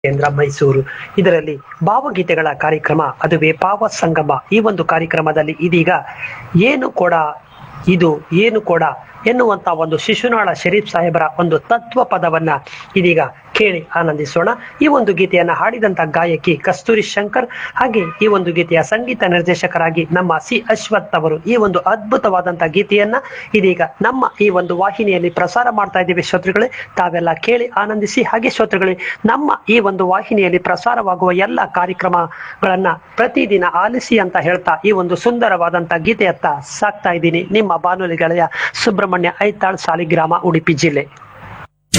ಕೇಂದ್ರ ಮೈಸೂರು ಇದರಲ್ಲಿ ಭಾವಗೀತೆಗಳ ಕಾರ್ಯಕ್ರಮ ಅದುವೇ ಭಾವ ಸಂಗಮ ಈ ಒಂದು ಕಾರ್ಯಕ್ರಮದಲ್ಲಿ ಇದೀಗ ಏನು ಕೊಡ ಇದು ಏನು ಕೊಡ ಎನ್ನುವಂತ ಒಂದು ಶಿಶುನಾಳ ಶರೀಫ್ ಸಾಹೇಬರ ಒಂದು ತತ್ವ ಪದವನ್ನ ಇದೀಗ ಕೇಳಿ ಆನಂದಿಸೋಣ ಈ ಒಂದು ಗೀತೆಯನ್ನ ಹಾಡಿದಂತ ಗಾಯಕಿ ಕಸ್ತೂರಿ ಶಂಕರ್ ಹಾಗೆ ಈ ಒಂದು ಗೀತೆಯ ಸಂಗೀತ ನಿರ್ದೇಶಕರಾಗಿ ನಮ್ಮ ಸಿ ಅಶ್ವಥ್ ಅವರು ಈ ಒಂದು ಅದ್ಭುತವಾದಂತ ಗೀತೆಯನ್ನ ಇದೀಗ ನಮ್ಮ ಈ ಒಂದು ವಾಹಿನಿಯಲ್ಲಿ ಪ್ರಸಾರ ಮಾಡ್ತಾ ಇದ್ದೀವಿ ಶ್ರೋತೃಗಳೇ ತಾವೆಲ್ಲ ಕೇಳಿ ಆನಂದಿಸಿ ಹಾಗೆ ಶ್ರೋತೃಗಳೇ ನಮ್ಮ ಈ ಒಂದು ವಾಹಿನಿಯಲ್ಲಿ ಪ್ರಸಾರವಾಗುವ ಎಲ್ಲ ಕಾರ್ಯಕ್ರಮಗಳನ್ನ ಪ್ರತಿದಿನ ಆಲಿಸಿ ಅಂತ ಹೇಳ್ತಾ ಈ ಒಂದು ಸುಂದರವಾದಂತ ಗೀತೆಯತ್ತ ಸಾಕ್ತಾ ಇದ್ದೀನಿ ನಿಮ್ಮ ಬಾನುಲಿ ಗೆಳೆಯ ಸುಬ್ರಹ್ಮಣ್ಯ ಐತಾಳ್ ಸಾಲಿಗ್ರಾಮ ಉಡುಪಿ ಜಿಲ್ಲೆ